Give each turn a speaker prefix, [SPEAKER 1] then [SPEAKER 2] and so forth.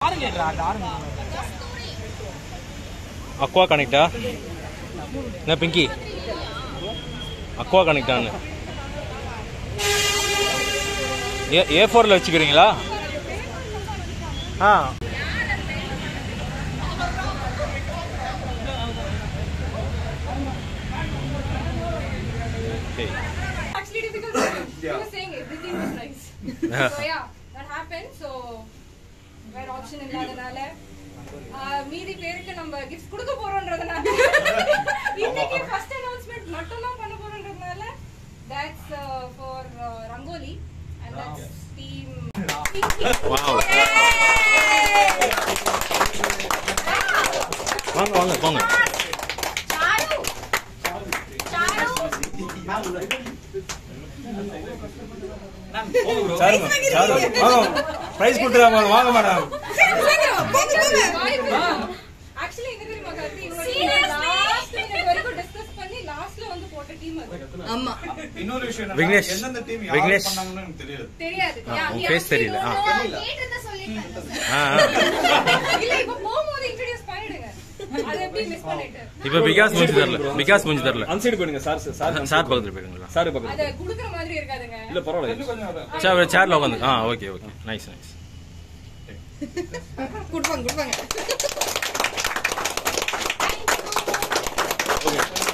[SPEAKER 1] Aqua கனெக்டா என்ன Pinki Aqua கனெக்டான்னு ஏ ஏ ஃபோரில் வச்சுக்கிறீங்களா ஆ Okay.
[SPEAKER 2] actually difficult for him. He was saying everything was nice. so yeah, that happened. So வேற ஆப்ஷன் இல்லாதனால ஆஹ், மீதி பேருக்கு நம்ம கிஃப்ட் கொடுக்க போறோம்ன்றதுனால இன்னைக்கு ஃபர்ஸ்ட் அனௌன்ஸ்மெண்ட் மட்டும் தான் பண்ண போறோம்ன்றதுனால that's for rangoli and that's team
[SPEAKER 1] Wow. வாங்க வாங்க போங்க
[SPEAKER 2] சாரு சாரு
[SPEAKER 3] பிரைஸ் கொடுத்துருவாங்க வாங்க மேடம்
[SPEAKER 2] ஆக்சுவலி எங்க தெரியுமா கார்த்தி இவங்க லாஸ்ட் மினிட் வரைக்கும் டிஸ்கஸ் பண்ணி லாஸ்ட்ல வந்து போட்ட டீம் அது
[SPEAKER 4] ஆமா
[SPEAKER 3] இன்னொரு விஷயம் என்னன்னா,
[SPEAKER 1] விக்னேஷ்,
[SPEAKER 3] எந்தெந்த டீம்
[SPEAKER 1] விக்னேஷ்.
[SPEAKER 3] யார் பண்ணாங்கன்னு எனக்கு தெரியாது
[SPEAKER 2] தெரியாது
[SPEAKER 1] ஆ, உன் face தெரியல. ஆ. ஆ ஆ.
[SPEAKER 2] இல்ல இப்ப போகும்போது இன்ட்ரோடியூஸ் பண்ணிடுங்க அது எப்படி மிஸ் பண்ணிட்டு
[SPEAKER 1] இப்போ பிகாஸ் மூஞ்சி தரல பிகாஸ் மூஞ்சி தரல
[SPEAKER 5] அந்த சைடு போயிடுங்க சார் சார்
[SPEAKER 1] சார் பக்கத்தில் போயிருங்களா
[SPEAKER 5] சார் பக்கத்துல
[SPEAKER 2] அத குடுக்குற மாதிரி இருக்காதுங்க
[SPEAKER 5] இல்ல பரவாயில்ல
[SPEAKER 3] இன்னும் கொஞ்சம் அதான்.
[SPEAKER 1] சார் சேர்ல உட்காந்து ஆ ஓகே ஓகே நைஸ் நைஸ்
[SPEAKER 4] கொடுப்பாங்க கொடுப்பாங்க
[SPEAKER 5] ஓகே